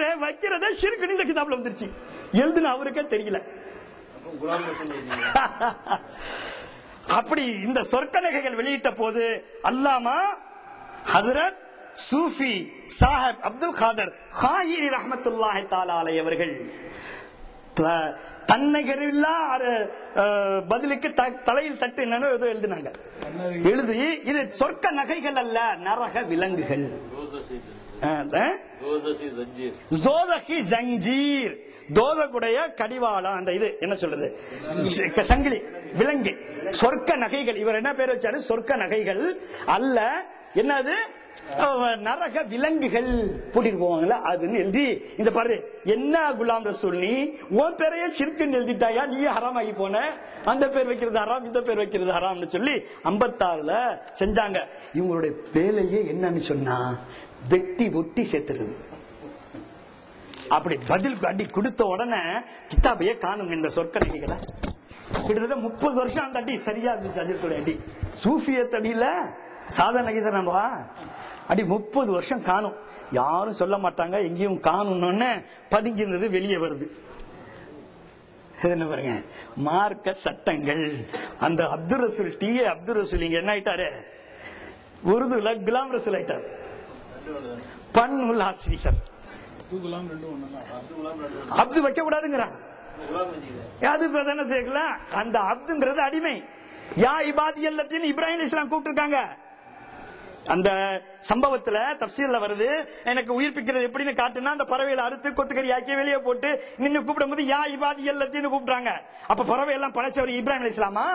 அவரு வைக்கிறத ஷிர்குன்னு இந்த கிதாப்ல வந்துருச்சு எழுதுன அவருக்கே தெரியல குலாம் ரசூல் எழுதினாங்க. அப்படி இந்த சொர்க்க நகைகள் வெளியிட்ட போது அல்லாமா ஹசரத் சூஃபி சாஹிப் அப்துல் காதர் ஹாயிரி ரஹமத்துல்லாஹி தாலா அலை அவர்கள் த- தன்னிகரில்லா அரு- அஹ், பதிலுக்கு த- தலையில் தட்டு என்னன்னு ஏதோ எழுதினாங்க எழுதி இது சொர்க்க நகைகள் அல்ல நரக விலங்குகள் அஹ், அஹ்? தோசகி ஜஞ்சீர் தோதகி ஜஞ்சீர் தோதகுடைய கடிவாளம் அந்த இது என்ன சொல்றது ச- சங்கிலி விலங்கு சொர்க்க நகைகள் இவர் என்ன பேர் வச்சாரு சொர்க்க நகைகள் அல்ல என்னது அஹ், நரக விலங்குகள் கூட்டிட்டு போவாங்கல்ல அதுன்னு எழுதி இந்த பாரு என்ன குலாம் ரசூல் நீ உன் பேரையே சிறுக்குன்னு எழுதிட்டாயா நீ ஹராம் ஆகி போன அந்த பேர் வைக்கிறது ஹராம் இந்த பேர் வைக்கிறது ஹராம்னு சொல்லி ஐம்பத்தாறுல செஞ்சாங்க இவங்களுடைய வேலையே என்னன்னு சொன்னா வெட்டி ஒட்டி சேர்த்துறது அப்படி பதில் அடி கொடுத்த உடனே கித்தாபையே காணும் இந்த சொற்க நகைகளை கிட்டத்தட்ட முப்பது வருஷம் அந்த அடி சரியா இருந்துச்சு அஜித்துடைய அடி சூஃபியத் அடியில சாதாரண நகை தானவா அடி முப்பது வருஷம் காணும் யாரும் சொல்ல மாட்டாங்க எங்கேயும் காணும்னு பதுங்கிருந்தது வெளியே வருது இது என்ன பாருங்க மார்க்க சட்டங்கள் அந்த அப்துல் ரசூல் டி ஏ அப்துல் ரசூல் இங்க என்ன ஆயிட்டாரு உருதுல குலாம் ரசூல் ஆயிட்டார் பன்னுல் ஆசிரியர் குலாம் ரசூல். அப்து வைக்க கூடாதுங்கிறான் குலாம் வச்சுக்கிறேன். அது இப்ப தானே சேர்க்கலாம் அந்த அப்துங்கிறது அடிமை யா இபாதி எல்லாத்தையும் இப்ராஹிம் இஸ்லாம் கூப்பிட்டுருக்காங்க அந்த சம்பவத்துல தப்சீல்ல வருது எனக்கு உயிர்ப்பிக்கிறது எப்படின்னு காட்டுனா அந்த பறவைகளை அறுத்து கொத்துக்கறி ஆக்கி வெளியே போட்டு நின்னு கூப்பிடும் போது யா இபாதி எல்லாத்தையும் கூப்பிட்டாங்க அப்ப பறவை எல்லாம் படைச்சவர் இப்ராஹிம் இஸ்லாமா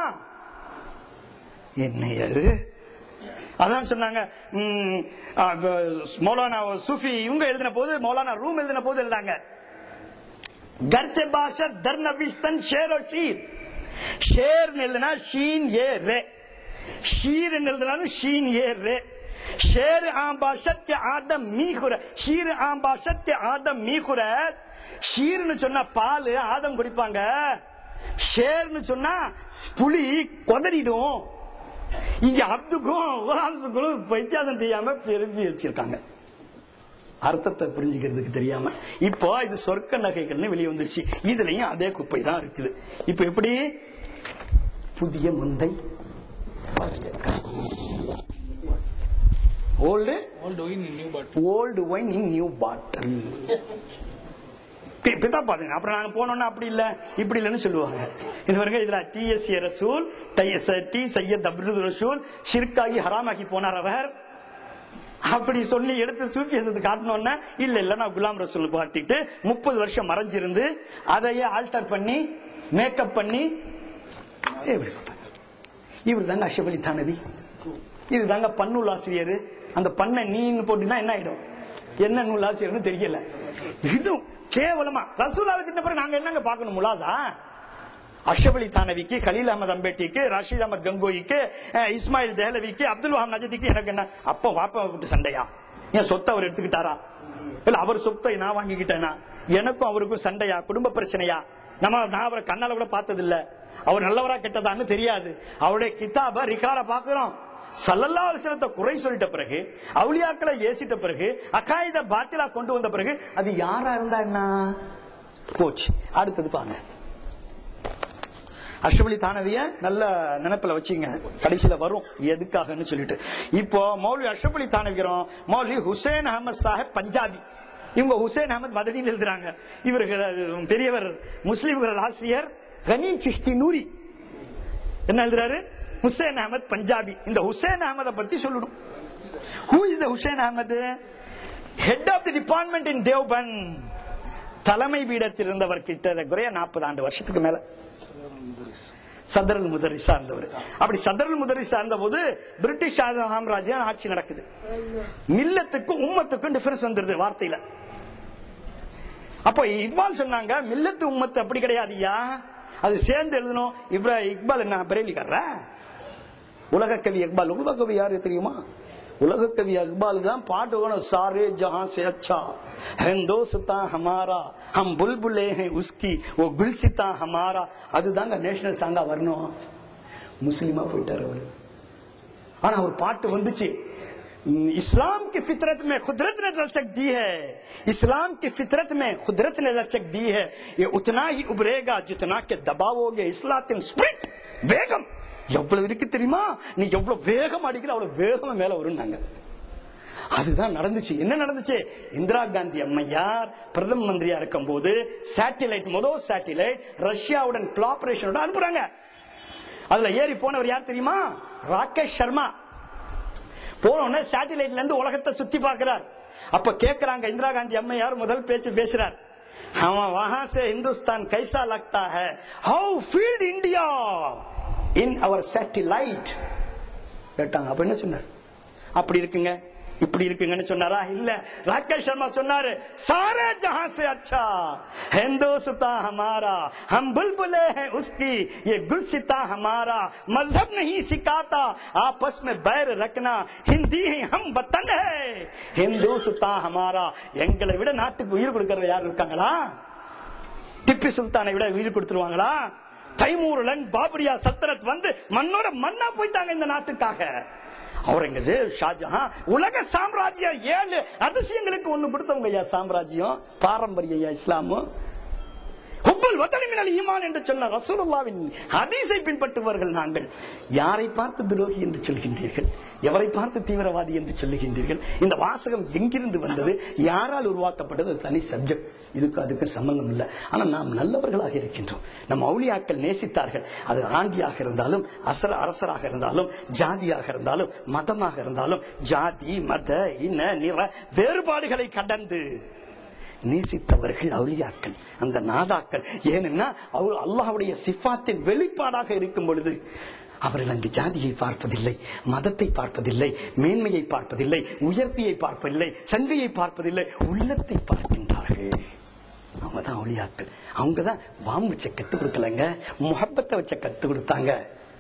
என்ன அது அதான் சொன்னாங்க ம், ஆ, மௌலானா சூஃபி இவங்க எழுதின போது மௌலானா ரூம் எழுதின போது எழுதாங்க கர்ச்ச பாஷா தர் நபிஸ்தன் ஷேர் और ஷீர் ஷேர் எழுதுனா ஷீன் ஏ ரே ஷீர் எழுதுனாலும் ஷீன் ஏ ரே ஷேர் ஆம் பாஷத்ய ஆதம் மீகுர ஷீர் ஆம் பாஷத்ய ஆதம் மீகுர ஷீர்னு சொன்னா பால் ஆதம் குடிப்பாங்க ஷேர்னு சொன்னா புலி கொதறிடும் இங்க அப்துக்கும் ஓராம்சுக்கும் வித்தியாசம் தெரியாம பெரும்பி வச்சிருக்காங்க அர்த்தத்தை புரிஞ்சுக்கிறதுக்கு தெரியாம இப்போ இது சொர்க்க நகைகள்னு வெளியே வந்துருச்சு இதுலயும் அதே குப்பை தான் இருக்குது இப்போ எப்படி புதிய முந்தை old Old wine in new bottle. Old wine in new bottle பிதா பாருங்க அப்புறம் நாங்க போனோம்னா அப்படி இல்ல இப்படி இல்லைன்னு சொல்லுவாங்க இது பாருங்க இதுல டிஎஸ்ஏ ரசூல் டி சையத் அப்துல் ரசூல் ஷிர்காகி ஹராமாக்கி போனார் அவர் அப்படி சொல்லி எடுத்து சூஃபியசத்தை காட்டணும்னா இல்ல இல்ல நான் குலாம் ரசூல் பாட்டிட்டு முப்பது வருஷம் மறைஞ்சிருந்து அதையே ஆல்டர் பண்ணி மேக்கப் பண்ணி இப்படி சொல்றாங்க இவர் தாங்க அஷப் அலி தானவி இது தாங்க பன்னூல் ஆசிரியர் அந்த பண்ணை நீன்னு போட்டுனா என்ன ஆயிடும் என்ன நூல் ஆசிரியர்னு தெரியல இதுவும் கேவலமா ரசூலா வச்சிட்ட பிறகு நாங்க என்னங்க பார்க்கணும் முலாதா அஷப் அலி தானவிக்கு கலீல் அகமது அம்பேட்டிக்கு ரஷீத் அகமது கங்கோய்க்கு அஹ், இஸ்மாயில் தேலவிக்கு அப்துல் வஹாம் நஜதிக்கு எனக்கு என்ன அப்ப வாப்பா விட்டு சண்டையா என் சொத்தை அவர் எடுத்துக்கிட்டாரா இல்ல அவர் சொத்தை நான் வாங்கிக்கிட்டேனா எனக்கும் அவருக்கும் சண்டையா குடும்ப பிரச்சனையா நம்ம நான் அவரை கண்ணால கூட பார்த்தது இல்ல அவர் நல்லவரா கெட்டதான்னு தெரியாது அவருடைய கிதாப ரிகார்ட பாக்குறோம் சல்லல்லா அலிஸ்லத்தை குறை சொல்லிட்ட பிறகு அவுலியாக்களை ஏசிட்ட பிறகு அகாயுத பாத்திலா கொண்டு வந்த பிறகு அது யாரா இருந்தா என்ன போச்சு அடுத்தது பாங்க அஷ்ரபலி தானவிய நல்ல நினைப்புல வச்சுங்க கடைசியில வரும் எதுக்காகன்னு சொல்லிட்டு இப்போ மௌலவி அஷ்ரபலி தானவிக்கிறோம் மௌலவி ஹுசேன் அகமது சாஹிப் பஞ்சாபி இவங்க ஹுசேன் அகமது மதனின்னு எழுதுறாங்க இவர்கள் பெரியவர் முஸ்லிம்கள் ஆசிரியர் கனி சிஷ்டி நூரி என்ன எழுதுறாரு ஹுசேன் அகமது பஞ்சாபி இந்த ஹுசேன் அகமதை பத்தி சொல்லணும் who is the Hussain Ahmed head of the department in Deoband தலைமை பீடத்தில் இருந்தவர் கிட்ட குறைய நாற்பது ஆண்டு வருஷத்துக்கு மேல சதரல் முதரிசா இருந்தவர் அப்படி சதரல் முதரிசா இருந்த போது பிரிட்டிஷ் சாம்ராஜ்யம் ஆட்சி நடக்குது மில்லத்துக்கும் உம்மத்துக்கும் டிஃபரன்ஸ் வந்துருது வார்த்தையில அப்போ இக்பால் சொன்னாங்க மில்லத்து உம்மத்து அப்படி கிடையாதுயா அது சேர்ந்து எழுதணும் இப்ரா இக்பால் என்ன பிரேலிக்காரா உலக கவி இக்பால் உலக கவி யாரு தெரியுமா உலக கவி இக்பால் தான் பாட்டு வேணும் சாரே ஜஹான் से अच्छा हिंदोस्ता हमारा हम बुलबुले हैं उसकी वो गुलसिता हमारा அதுதாங்க நேஷனல் சாங்கா வரணும் முஸ்லிமா போயிட்டாரு அவர் ஆனா ஒரு பாட்டு வந்துச்சு इस्लाम की फितरत में कुदरत ने लचक दी है इस्लाम की फितरत में कुदरत ने लचक दी है ये उतना ही उभरेगा जितना के दबावोगे इस्लातिन स्पिरिट வேகம் எவ்வளவு இருக்கு தெரியுமா நீ எவ்வளவு வேகம் அடிக்கிற அவ்வளவு வேகமா மேல வரும்னாங்க அதுதான் நடந்துச்சு என்ன நடந்துச்சு இந்திரா காந்தி அம்மையார் பிரதம மந்திரியா இருக்கும் போது சேட்டிலைட் முதல் சேட்டிலைட் ரஷ்யாவுடன் கோஆபரேஷனோட அனுப்புறாங்க அதுல ஏறி போனவர் யார் தெரியுமா ராகேஷ் சர்மா போன சேட்டிலைட்ல இருந்து உலகத்தை சுத்தி பார்க்கிறார் அப்ப கேக்குறாங்க இந்திரா காந்தி அம்மையார் முதல் பேச்சு பேசுறார் அவன் வஹா से हिंदुस्तान कैसा लगता है हाउ फील्ड इंडिया इन அவர் சேட்டிலைட் கேட்டாங்க அப்ப என்ன சொன்னார் அப்படி இருக்குங்க இப்படி இருக்குங்கன்னு சொன்னாரா இல்ல ராகேஷ் சர்மா சொன்னாரு सारे जहां से अच्छा हिंदुस्तान हमारा हम बुलबुले हैं उसकी ये गुलसिता हमारा मजहब नहीं सिखाता आपस में बैर रखना हिंदी ही हम वतन है हिंदुस्तान हमारा எங்களை விட நாட்டுக்கு உயிர் கொடுக்கறது யார் இருக்காங்களா டிப்பி சுல்தானை விட உயிர் கொடுத்துருவாங்களா தைமூருலன் பாபரியா சத்தரத் வந்து மண்ணோட மண்ணா போயிட்டாங்க இந்த நாட்டுக்காக அவுரங்கசீப் ஷாஜஹான் உலக சாம்ராஜ்யம் ஏழு அதிசயங்களுக்கு ஒண்ணு கொடுத்தவங்க ஐயா சாம்ராஜ்யம் பாரம்பரிய ஐயா இஸ்லாமும் ஹுப்புல் வத்தனி மினல் ஈமான் என்று சொன்ன ரசூலுல்லாவின் ஹதீஸை பின்பற்றுபவர்கள் நாங்கள் யாரை பார்த்து துரோகி என்று சொல்கின்றீர்கள் எவரை பார்த்து தீவிரவாதி என்று சொல்லுகின்றீர்கள் இந்த வாசகம் எங்கிருந்து வந்தது யாரால் உருவாக்கப்பட்டது அது தனி சப்ஜெக்ட் இதுக்கு அதுக்கு சம்பந்தம் இல்லை ஆனா நாம் நல்லவர்களாக இருக்கின்றோம் நம் அவுளியாக்கள் நேசித்தார்கள் அது ஆண்டியாக இருந்தாலும் அசர அரசராக இருந்தாலும் ஜாதியாக இருந்தாலும் மதமாக இருந்தாலும் ஜாதி மத இன நிற வேறுபாடுகளை கடந்து நேசித்தவர்கள் அவுலியாக்கள் அந்த நாதாக்கள் ஏனென்னா அவர் அல்லாஹ்வுடைய சிஃபாத்தின் வெளிப்பாடாக இருக்கும் பொழுது அவர்கள் அங்கு ஜாதியை பார்ப்பதில்லை மதத்தை பார்ப்பதில்லை மேன்மையை பார்ப்பதில்லை உயர்த்தியை பார்ப்பதில்லை சங்கையை பார்ப்பதில்லை உள்ளத்தை பார்க்கின்றார்கள் அவங்க தான் அவுளியாக்கள் அவங்க தான் வாம் வச்ச கத்து கொடுக்கலங்க முகப்பத்தை வச்ச கத்து கொடுத்தாங்க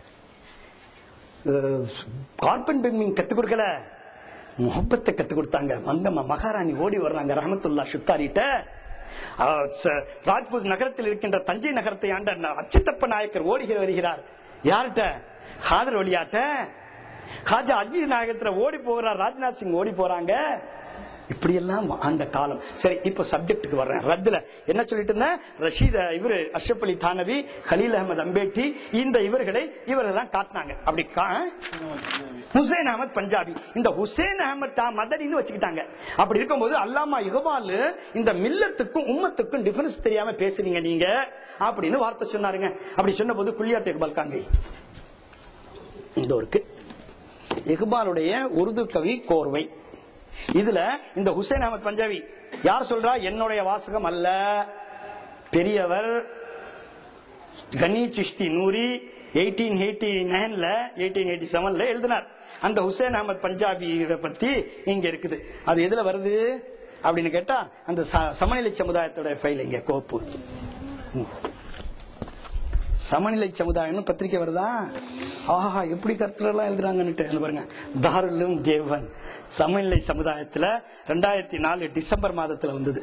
கார்பன் பெண்மின் கத்து கொடுக்கல முகப்பத்தை கத்து கொடுத்தாங்க மந்தம்மா மகாராணி ஓடி வர்றாங்க ரஹமத்துல்லா சுத்தாரிட்ட அஹ், ச- ராஜ்பூத் நகரத்தில் இருக்கின்ற தஞ்சை நகரத்தை ஆண்ட ந- அச்சுத்தப்ப நாயக்கர் ஓடுகிற வருகிறார் யார்கிட்ட ஹாதர் வழியாட்ட ஹாஜா அஜ்மீர் நாயகத்துல ஓடி போகிறார் ராஜ்நாத் சிங் ஓடி போறாங்க இப்படி எல்லாம் ஆண்ட காலம் சரி இப்போ சப்ஜெக்ட்டுக்கு வர்றேன் ரத்துல என்ன சொல்லிட்டு இருந்தேன் ரஷீத இவரு அஷ்ரப் அலி தானவி கலீல் அகமது அம்பேட்டி இந்த இவர்களை இவரை தான் காட்டினாங்க அப்படி கா ஹுசேன் அகமது பஞ்சாபி இந்த ஹுசேன் அகமது தா மதனின்னு வச்சுக்கிட்டாங்க அப்படி இருக்கும்போது அல்லாமா இகபால் இந்த மில்லத்துக்கும் உம்மத்துக்கும் டிஃபரன்ஸ் தெரியாம பேசுறீங்க நீங்க அப்படின்னு வார்த்தை சொன்னாருங்க அப்படி சொன்ன போது குல்லியாத் இக்பால் காங்கை இந்த இருக்கு இக்பாலுடைய உருது கவி கோர்வை இதுல இந்த ஹுசேன் அகமது பஞ்சாபி யார் சொல்றா என்னுடைய வாசகம் அல்ல பெரியவர் கனி சிஷ்டி நூரி எயிட்டீன் எயிட்டி நைன்ல எயிட்டீன் எயிட்டி செவன்ல எழுதினார் அந்த ஹுசேன் அகமது பஞ்சாபி இதை பத்தி இங்க இருக்குது அது எதுல வருது அப்படின்னு கேட்டா அந்த ச- சமநிலை சமுதாயத்தோட ஃபைல் இங்க கோப்பு ம். சமநிலை சமுதாயம்னு பத்திரிக்கை வருதா ஆஹா எப்படி கருத்துலாம் எழுதுறாங்கன்னுட்டு இங்க பாருங்க தாருலும் தேவன் சமநிலை சமுதாயத்துல ரெண்டாயிரத்தி நாலு டிசம்பர் மாதத்துல வந்தது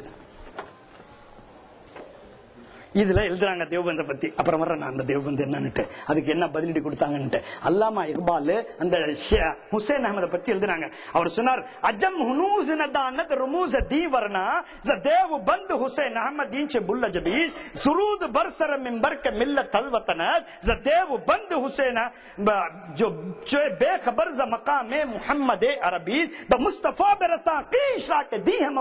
இதுல எழுதுறாங்க தேவபந்த பத்தி அப்புறம் வர்றேன் நான் அந்த தேவபந்து என்னன்னுட்டு அதுக்கு என்ன பதிலடி கொடுத்தாங்கன்னுட்டு அல்லாமா இக்பால் அந்த ஷே- ஹுசேன் அகமத பத்தி எழுதுனாங்க அவர் சொன்னார் அஜம் ஹுனூஸ் நதானத் ரமூஸ் दी वरना ज देव बंद हुसैन अहमद दीन से बुल्ला जबीर सुरूद बरसर मिंबर के मिल्लत तलवतन ज देव बंद हुसैन ब- जो जो बेखबर ज मकाम मुहम्मद अरबी ब मुस्तफा बेरसा की इशरा के दी हम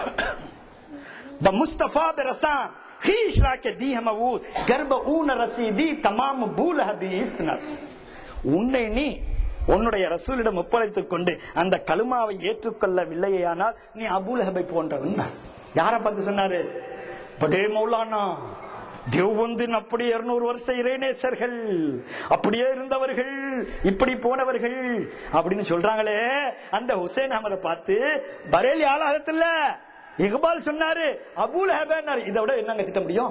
बमुस्तफा बेरसा खीशरा के दी हम गर्भ ऊन रसीदी तमाम भूल हबीஸ்னர் உன்னை நீ உன்னுடைய ரசூலிடம் ஒப்படைத்துக் கொண்டு அந்த கலுமாவை ஏற்றுக்கொள்ளவில்லையானால் நீ அபூலஹபை போன்றவன் யார பார்த்து சொன்னாரு படே மௌலானா தேவந்தின் அப்படி இருநூறு வருஷ இறைநேசர்கள் அப்படியே இருந்தவர்கள் இப்படி போனவர்கள் அப்படின்னு சொல்றாங்களே அந்த ஹுசேன் அகமதை பார்த்து பரேலி ஆளாகத்துல இக்பால் சொன்னாரு அபூல் ஹேபேன்னாரு இதை விட என்னங்க திட்ட முடியும்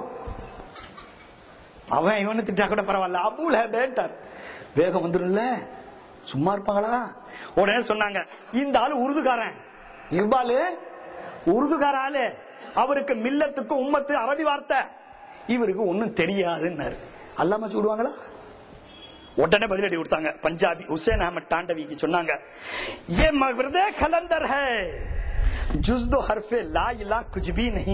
அவன் இவனு திட்டா கூட பரவாயில்ல அபூல் ஹேபேன்ட்டார் வேகம் வந்துடும்ல சும்மா இருப்பாங்களா உடனே சொன்னாங்க இந்த ஆளு உருதுகாரன் இக்பாலு உருதுகார ஆளு அவருக்கு மில்லத்துக்கு உம்மத்து அரபி வார்த்தை இவருக்கு ஒண்ணும் தெரியாதுன்னாரு அல்லாம சொல்லுவாங்களா உடனே பதிலடி கொடுத்தாங்க பஞ்சாபி ஹுசேன் அஹமத் டாண்டவிக்கு சொன்னாங்க ये मर्द खलंदर है जुज दो हरफे ला इला कुछ भी नहीं